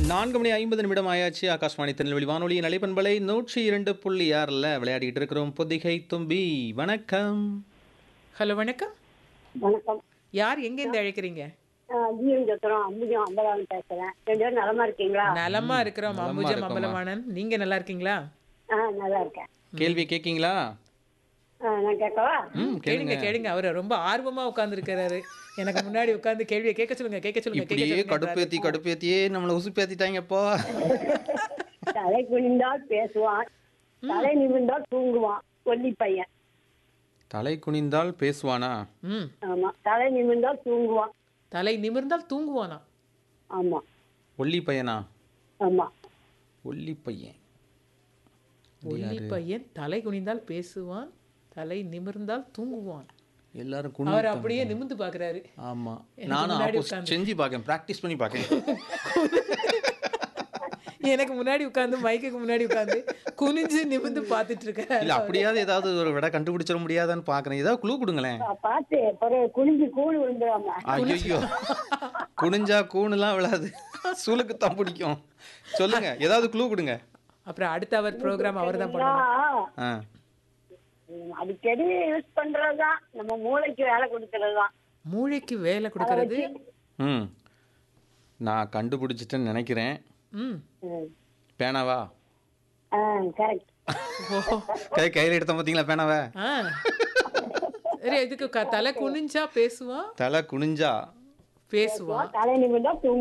நான்கு மணி ஐம்பது நிமிடம் ஆயாச்சு ஆகாஷ்வாணி திருநெல்வேலி வானொலியின் அலைப்பண்பலை நூற்றி இரண்டு புள்ளி ஆறில் விளையாடிட்டு இருக்கிறோம் பொதிகை தும்பி வணக்கம் ஹலோ வணக்கம் வணக்கம் யார் எங்கேருந்து அழைக்கிறீங்க ஜிஎம் சத்திரம் அம்புஜம் அம்பலாவன் பேசுறேன் ரெண்டு பேரும் நலமா இருக்கீங்களா நலமா இருக்கிறோம் நலமா அம்புஜம் இருக்கோம்மா. அம்பலவாணன் நீங்க நல்லா இருக்கீங்களா ஆ நல்லா இருக்கேன் கேள்வி கேட்கீங்களா ஆ, நான் கேட்கவா ம் கேளுங்க கேளுங்க கேளுங்க அவர் ரொம்ப ஆர்வமா உட்கார்ந்து இருக்கிறாரு எனக்கு முன்னாடி உட்கார்ந்து கேள்வியை கேட்க சொல்லுங்க கேட்க சொல்லுங்க கேட்க இப்படியே சொல்லுங்க கடுப்பேத்தி கடுப்பேத்தியே நம்மளை உசுப்பேத்திட்டாங்கப்போ தலை குனிந்தால் பேசுவான் தலை நிமிர்ந்தால் தூங்குவான் ஒல்லி பையன் தலை குனிந்தால் பேசுவானா ம் ஆமா தலை நிமிர்ந்தால் தூங்குவான் தலை நிமிர்ந்தால் தூங்குவானா ஆமா ஒல்லி பையனா ஆமா ஒல்லி பையன் ஒல்லி பையன் தலை குனிந்தால் பேசுவான் தலை நிமிர்ந்தால் தூங்குவான் எல்லாரும் அவர் குனி அப்படியே நிமிர்ந்து பாக்குறாரு ஆமா எனக்கு நானும் முன்னாடி ஆப்போசிட் செஞ்சு பார்க்கேன் ப்ராக்டிஸ் பண்ணி பார்க்கேன் எனக்கு முன்னாடி உட்கார்ந்து மைக்குக்கு முன்னாடி உட்கார்ந்து குனிஞ்சு நிமிர்ந்து பார்த்துட்டு இருக்காரு இல்ல அப்படியாவது ஏதாவது ஒரு விட கண்டுபிடிச்சிட முடியாதான்னு பார்க்கறேன் ஏதாவது குழு கொடுங்களேன் பா- பார்த்து பிறகு குனிஞ்சு கூழ் விழுந்துடாம ஐயோ குனிஞ்சா கூணுலாம் விழாது சூளுக்கு தான் பிடிக்கும் சொல்லுங்க ஏதாவது குழு கொடுங்க அப்புறம் அடுத்த அவர் ப்ரோக்ராம் அவர் தான் பண்ணணும் ஆ, ஆ ம், அடிக்கடி யூஸ் பண்றதுதான் நம்ம மூளைக்கு வேலை கொடுக்கறதுதான் மூளைக்கு வேலை கொடுக்கறது ம் நான் கண்டுபிடிச்சிட்டேன்னு நினைக்கிறேன் ம் ம். பேனாவா ஆ கரெக்ட் ஓ கை கையில் எடுத்த பார்த்தீங்களா பேனாவை ஆ சரி இதுக்கு க- தலை குனிஞ்சா பேசுவான் தலை குனிஞ்சா பேசுவான் தலை நிமிர்ந்தா தூங்குவான்